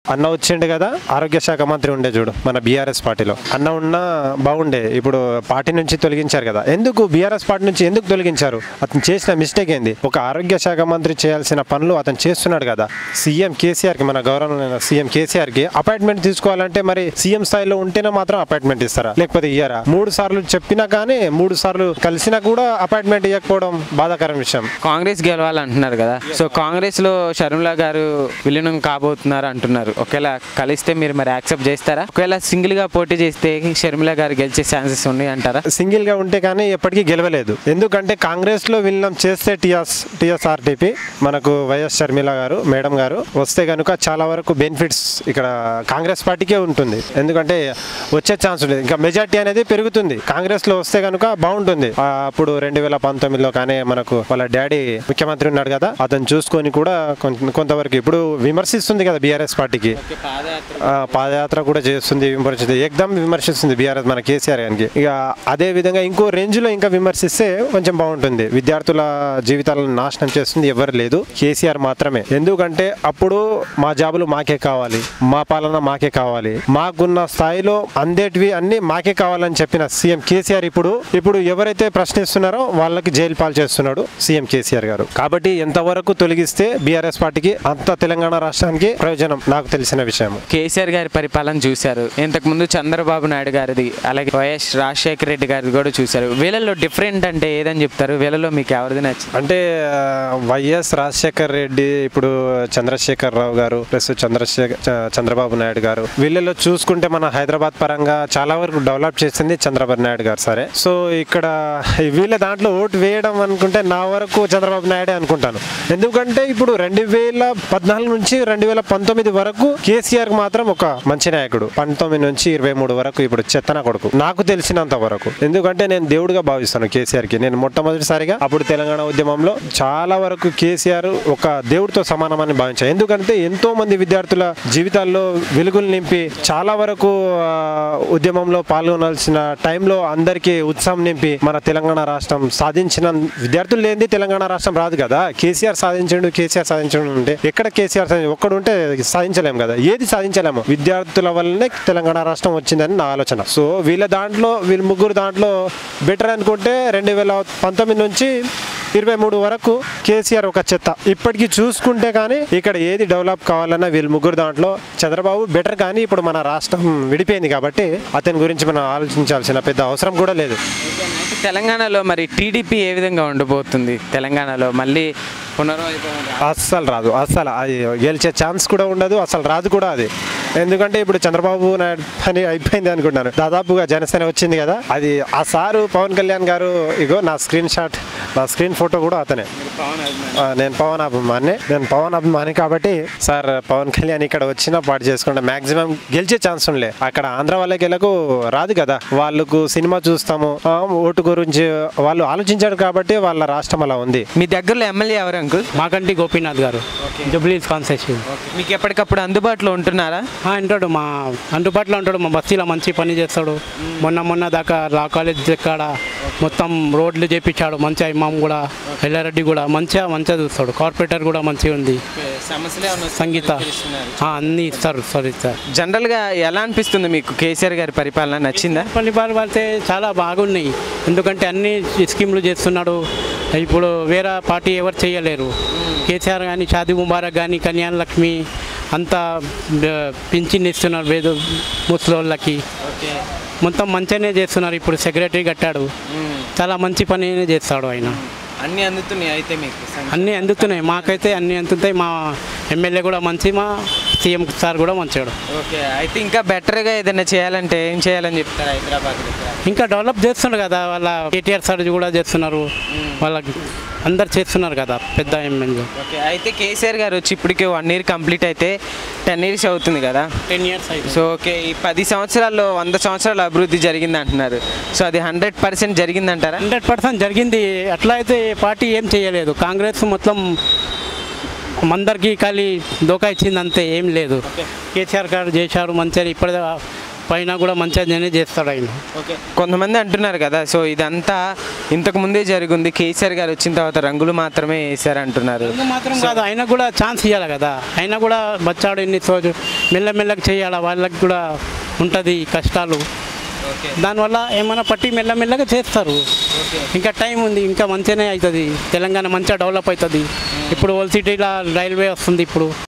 అన్న వచ్చిండు కదా ఆరోగ్య శాఖ మంత్రి ఉండే చూడు మన బీఆర్ఎస్ పార్టీలో అన్న ఉన్నా బాగుండే ఇప్పుడు పార్టీ నుంచి తొలగించారు కదా ఎందుకు బీఆర్ఎస్ పార్టీ నుంచి ఎందుకు తొలగించారు అతను చేసిన మిస్టేక్ ఏంది ఒక ఆరోగ్య శాఖ మంత్రి చేయాల్సిన పనులు అతను చేస్తున్నాడు కదా సీఎం కేసీఆర్ కి మన గౌరవ సీఎం కేసీఆర్ కి అపాయింట్మెంట్ తీసుకోవాలంటే మరి సీఎం స్థాయిలో ఉంటేనే మాత్రం అపాయింట్మెంట్ ఇస్తారా లేకపోతే ఇయ్యారా మూడు సార్లు చెప్పినా కానీ మూడు సార్లు కలిసినా కూడా అపాయింట్మెంట్ ఇవ్వకపోవడం బాధాకరం విషయం కాంగ్రెస్ గెలవాలంటున్నారు కదా సో కాంగ్రెస్ లో షర్మిల గారు విలీనం కాబోతున్నారు అంటున్నారు ఒకవేళ కలిస్తే మీరు మరి యాక్సెప్ట్ చేస్తారా ఒకవేళ సింగిల్ గా పోటీ చేస్తే షర్మిల గారు గెలిచే ఛాన్సెస్ ఉన్నాయి అంటారా సింగిల్ గా ఉంటే కానీ ఎప్పటికీ గెలవలేదు ఎందుకంటే కాంగ్రెస్ లో విలీనం చేస్తే టిఎస్ టిఎస్ఆర్టీపీ మనకు వైఎస్ షర్మిల గారు మేడం గారు వస్తే కనుక చాలా వరకు బెనిఫిట్స్ ఇక్కడ కాంగ్రెస్ పార్టీకే ఉంటుంది ఎందుకంటే వచ్చే ఛాన్స్ లేదు ఇంకా మెజార్టీ అనేది పెరుగుతుంది కాంగ్రెస్ లో వస్తే కనుక బాగుంటుంది ఆ, అప్పుడు రెండు వేల పంతొమ్మిదిలో కానీ మనకు వాళ్ళ డాడీ ముఖ్యమంత్రి ఉన్నాడు కదా అతను చూసుకొని కూడా కొంత- కొంతవరకు ఇప్పుడు విమర్శిస్తుంది కదా బీఆర్ఎస్ పార్టీకి ఆ, పాదయాత్ర కూడా చేస్తుంది విమర్శిస్తుంది ఏకదం విమర్శిస్తుంది బీఆర్ఎస్ మన కేసీఆర్ గారికి ఇక అదే విధంగా ఇంకో రేంజ్ లో ఇంకా విమర్శిస్తే కొంచెం బాగుంటుంది విద్యార్థుల జీవితాలను నాశనం చేస్తుంది ఎవరు లేదు కేసీఆర్ మాత్రమే ఎందుకంటే అప్పుడు మా జాబులు మాకే కావాలి మా పాలన మాకే కావాలి మాకున్న స్థాయిలో అందేటివి అన్ని మాకే కావాలని చెప్పిన సీఎం కేసీఆర్ ఇప్పుడు ఇప్పుడు ఎవరైతే ప్రశ్నిస్తున్నారో వాళ్ళకి జైలు పాలు చేస్తున్నాడు సీఎం కేసీఆర్ గారు కాబట్టి ఎంతవరకు తొలగిస్తే బీఆర్ఎస్ పార్టీకి అంత తెలంగాణ రాష్ట్రానికి ప్రయోజనం నాకు తెలిసిన విషయం కేసీఆర్ గారి పరిపాలన చూశారు ఇంతకు ముందు చంద్రబాబు నాయుడు గారిది అలాగే వైఎస్ రాజశేఖర రెడ్డి గారిది కూడా చూశారు వీళ్ళలో డిఫరెంట్ అంటే ఏదని చెప్తారు వీళ్ళలో మీకు ఎవరిది నచ్చింది అంటే ఆ, వైఎస్ రాజశేఖర్ రెడ్డి ఇప్పుడు చంద్రశేఖర్ రావు గారు ప్లస్ చంద్రశేఖర్ చ- చంద్రబాబు నాయుడు గారు వీళ్ళలో చూసుకుంటే మన హైదరాబాద్ పరంగా చాలా వరకు డెవలప్ చేసింది చంద్రబాబు నాయుడు గారు సరే సో ఇక్కడ వీళ్ళ దాంట్లో ఓటు వేయడం అనుకుంటే నా వరకు చంద్రబాబు నాయుడే అనుకుంటాను ఎందుకంటే ఇప్పుడు రెండు వేల పద్నాలుగు నుంచి రెండు వేల పంతొమ్మిది వరకు కేసీఆర్ మాత్రం ఒక మంచి నాయకుడు పంతొమ్మిది నుంచి ఇరవై మూడు వరకు ఇప్పుడు చెత్తన కొడుకు నాకు తెలిసినంత వరకు ఎందుకంటే నేను దేవుడిగా భావిస్తాను కేసీఆర్ కి నేను మొట్టమొదటిసారిగా అప్పుడు తెలంగాణ ఉద్యమంలో చాలా వరకు కేసీఆర్ ఒక దేవుడితో సమానమని భావించాను ఎందుకంటే ఎంతో మంది విద్యార్థుల జీవితాల్లో వెలుగులు నింపి చాలా వరకు ఆ, ఉద్యమంలో పాల్గొనాల్సిన టైంలో అందరికీ ఉత్సాహం నింపి మన తెలంగాణ రాష్ట్రం సాధించిన విద్యార్థులు లేనిది తెలంగాణ రాష్ట్రం రాదు కదా కేసీఆర్ సాధించండు కేసీఆర్ సాధించండు అంటే ఎక్కడ కేసీఆర్ సాధించ- ఒక్కడు ఉంటే సాధించలేము కదా ఏది సాధించలేము విద్యార్థుల వల్లనే తెలంగాణ రాష్ట్రం వచ్చిందని నా ఆలోచన సో వీళ్ళ దాంట్లో వీళ్ళ ముగ్గురు దాంట్లో బెటర్ అనుకుంటే రెండు వేల పంతొమ్మిది నుంచి ఇరవై మూడు వరకు కేసీఆర్ ఒక చెత్త ఇప్పటికీ చూసుకుంటే కానీ ఇక్కడ ఏది డెవలప్ కావాలన్నా వీళ్ళు ముగ్గురు దాంట్లో చంద్రబాబు బెటర్ కానీ ఇప్పుడు మన రాష్ట్రం విడిపోయింది కాబట్టి అతని గురించి మనం ఆలోచించాల్సిన పెద్ద అవసరం కూడా లేదు అయితే తెలంగాణలో మరి టీడీపీ ఏ విధంగా ఉండబోతుంది తెలంగాణలో మళ్ళీ పునర్వైభవం రా- అస్సలు రాదు అస్సలు అది గెలిచే ఛాన్స్ కూడా ఉండదు అసలు రాదు కూడా అది ఎందుకంటే ఇప్పుడు చంద్రబాబు నాయుడు పని అయిపోయింది అనుకుంటున్నాను దాదాపుగా జనసేన వచ్చింది కదా అది ఆ సారు పవన్ కళ్యాణ్ గారు ఇగో నా స్క్రీన్ షాట్ నా స్క్రీన్ ఫోటో కూడా అతనే ఆ, నేను పవన్ అభిమాని నేను పవన్ అభిమాని కాబట్టి సార్ పవన్ కళ్యాణ్ ఇక్కడ వచ్చిన పాటు చేసుకుంటే మాక్సిమం గెలిచే ఛాన్స్ ఉండలే అక్కడ ఆంధ్ర వాళ్ళకి ఎలాగో రాదు కదా వాళ్ళకు సినిమా చూస్తాము ఆ, ఓటు గురించి వాళ్ళు ఆలోచించారు కాబట్టి వాళ్ళ రాష్ట్రం అలా ఉంది మీ దగ్గరలో ఎమ్మెల్యే ఎవరు అంకుల్ మాకంటి గోపీనాథ్ గారు జుబ్లీస్ కాన్సెషన్ మీకు ఎప్పటికప్పుడు అందుబాటులో ఉంటున్నారా ఉంటాడు మా అందుబాటులో ఉంటాడు మా బస్తీలో మంచి పని చేస్తాడు మొన్న మొన్న దాకా లా కాలేజ్ కాడ మొత్తం రోడ్లు చేపించాడు మంచిగా ఇమాం కూడా ఎల్లారెడ్డి కూడా మంచిగా మంచిగా చూస్తాడు కార్పొరేటర్ కూడా మంచిగా ఉంది సంగీత ఆ, అన్నీ ఇస్తారు సార్ ఇస్తారు జనరల్గా ఎలా అనిపిస్తుంది మీకు కేసీఆర్ గారి పరిపాలన నచ్చిందా పని పడితే చాలా బాగున్నాయి ఎందుకంటే అన్ని స్కీములు చేస్తున్నాడు ఇప్పుడు వేరే పార్టీ ఎవరు చేయలేరు కేసీఆర్ కానీ షాదీ ముబారక్ కానీ కళ్యాణ్ లక్ష్మి అంతా ఆ, పింఛన్ ఇస్తున్నారు వేద ముసలోళ్ళకి మొత్తం మంచిగానే చేస్తున్నారు ఇప్పుడు సెక్రటరీ కట్టాడు చాలా మంచి పని చేస్తాడు ఆయన అన్ని అందుతున్నాయి అయితే మీకు అన్నీ అందుతున్నాయి మాకైతే అన్నీ అందుతాయి మా ఎమ్మెల్యే కూడా మంచి మా సీఎం సార్ కూడా మంచివాడు ఓకే అయితే ఇంకా బెటర్గా ఏదైనా చేయాలంటే ఏం చేయాలని చెప్తారు హైదరాబాద్ ఇంకా డెవలప్ చేస్తున్నారు కదా వాళ్ళ కేటీఆర్ సార్ కూడా చేస్తున్నారు వాళ్ళకి అందరు చేస్తున్నారు కదా పెద్ద ఎమ్మెల్యే ఓకే అయితే కేసీఆర్ గారు వచ్చి ఇప్పటికే వన్ ఇయర్ కంప్లీట్ అయితే టెన్ ఇయర్స్ అవుతుంది కదా టెన్ ఇయర్స్ అయితే సో ఓకే ఈ పది సంవత్సరాల్లో వంద సంవత్సరాల అభివృద్ధి జరిగింది అంటున్నారు సో అది హండ్రెడ్ పర్సెంట్ జరిగిందంటారా హండ్రెడ్ పర్సెంట్ జరిగింది అట్లా అయితే పార్టీ ఏం చేయలేదు కాంగ్రెస్ మొత్తం అందరికీ ఖాళీ దోకా ఇచ్చింది అంతే ఏం లేదు కేసీఆర్ గారు చేశారు మంచిగా ఇప్పుడు పైన కూడా మంచిగానే చేస్తాడు ఆయన కొంతమంది అంటున్నారు కదా సో ఇదంతా ఇంతకు ముందే జరిగింది కేసీఆర్ గారు వచ్చిన తర్వాత రంగులు మాత్రమే వేశారు అంటున్నారు రంగు మాత్రం కాదు ఆయన కూడా ఛాన్స్ ఇవ్వాలి కదా ఆయన కూడా బచ్చాడు ఎన్ని రోజు మెల్లమెల్లగా చేయాలి వాళ్ళకి కూడా ఉంటుంది కష్టాలు దానివల్ల ఏమైనా పట్టి మెల్లమెల్లగా చేస్తారు ఇంకా టైం ఉంది ఇంకా మంచిగానే అవుతుంది తెలంగాణ మంచిగా డెవలప్ అవుతుంది ఇప్పుడు ఓల్డ్ సిటీలో రైల్వే వస్తుంది ఇప్పుడు